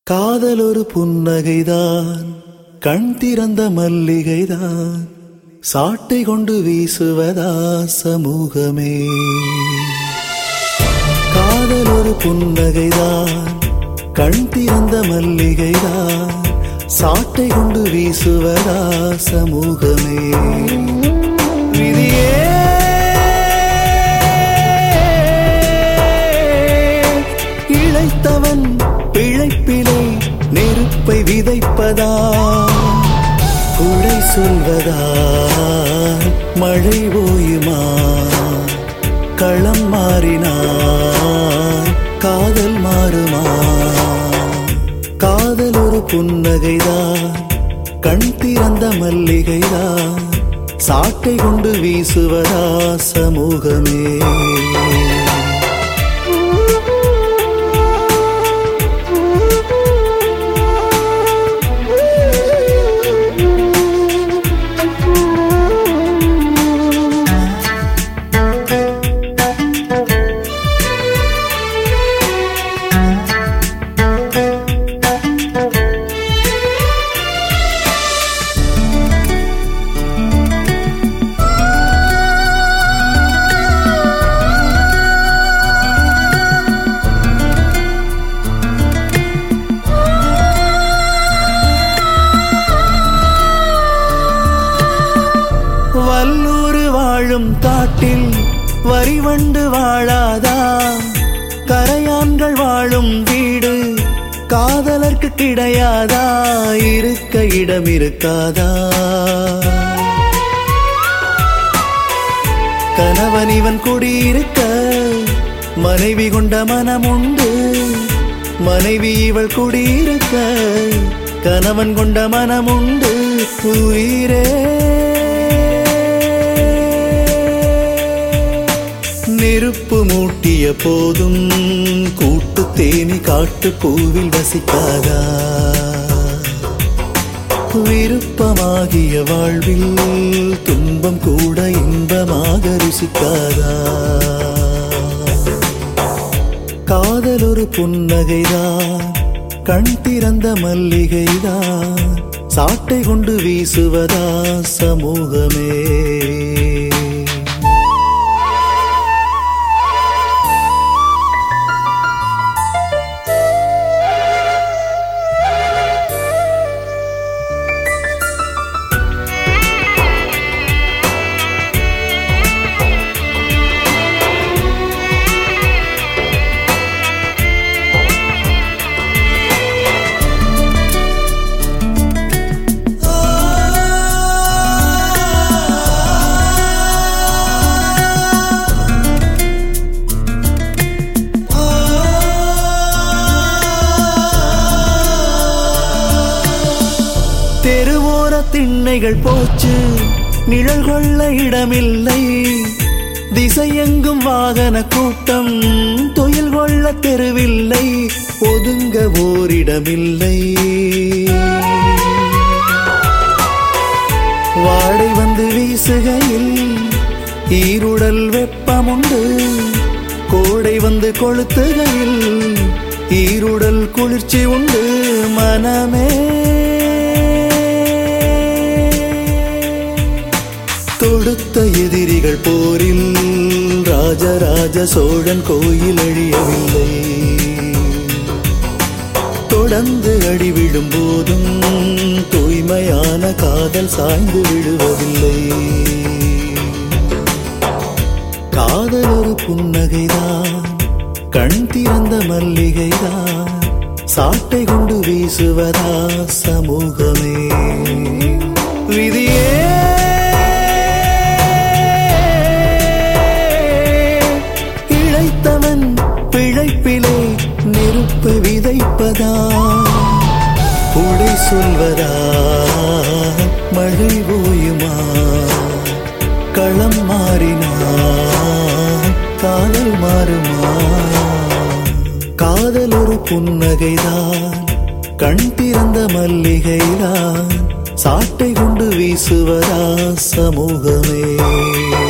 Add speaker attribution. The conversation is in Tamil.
Speaker 1: காதல் ஒரு புன்னகைதான் கண் திறந்த மல்லிகைதான் சாட்டை கொண்டு வீசுவதா சமூகமே காதல் ஒரு புன்னகைதான் கண் திறந்த மல்லிகைதான் சாட்டை கொண்டு வீசுவதா சமூகமே விதியே இழைத்தவன் பிழைப்பிலே நெருப்பை விதைப்பதா குடை சொல்வதா மழை ஓயுமா களம் மாறினான் காதல் மாறுமா காதல் ஒரு புன்னகைதான் கண் திறந்த மல்லிகைதான் சாட்டை கொண்டு வீசுவதா சமூகமே வல்லூர் வாழும் காட்டில் வரிவண்டு வாழாதா கரையான்கள் வாழும் வீடு காதலர்க்கு கிடையாதா இருக்க இடம் இருக்காதா கணவன் இவன் குடியிருக்க மனைவி கொண்ட மனம் உண்டு மனைவி இவள் குடியிருக்க கணவன் கொண்ட மனம் உண்டு உயிரே நெருப்பு மூட்டிய போதும் கூட்டு தேனி காட்டு பூவில் வசிக்காதா விருப்பமாகிய வாழ்வில் துன்பம் கூட இன்பமாக ருசிக்காதா காதல் ஒரு புன்னகைதான் கண் திறந்த மல்லிகைதான் சாட்டை கொண்டு வீசுவதா சமூகமே தெருவோர திண்ணைகள் போச்சு நிழல் கொள்ள இடமில்லை திசையெங்கும் வாகன கூட்டம் தொழில் கொள்ள தெருவில்லை ஒதுங்க ஓரிடமில்லை வாடை வந்து வீசுகையில் ஈருடல் வெப்பமுண்டு கோடை வந்து கொளுத்துகையில் ஈருடல் குளிர்ச்சி உண்டு மனமே தொடுத்த எதிரிகள் போரில் ராஜராஜ சோழன் கோயில் அழியவில்லை தொடர்ந்து அடி விழும் போதும் தூய்மையான காதல் சாய்ந்து விடுவதில்லை காதல் ஒரு புன்னகைதான் கண் திறந்த மல்லிகைதான் சாட்டை கொண்டு வீசுவதா சமூகமே விதியே இழைத்தவன் பிழைப்பிலே நெருப்பு விதைப்பதா உடை சொல்வதா மழை ஓயுமா களம் மாறினா காதல் மாறுமா காதல் ஒரு புன்னகைதான் கண் திறந்த மல்லிகைதான் சாட்டை கொண்டு வீசுவதா சமூகமே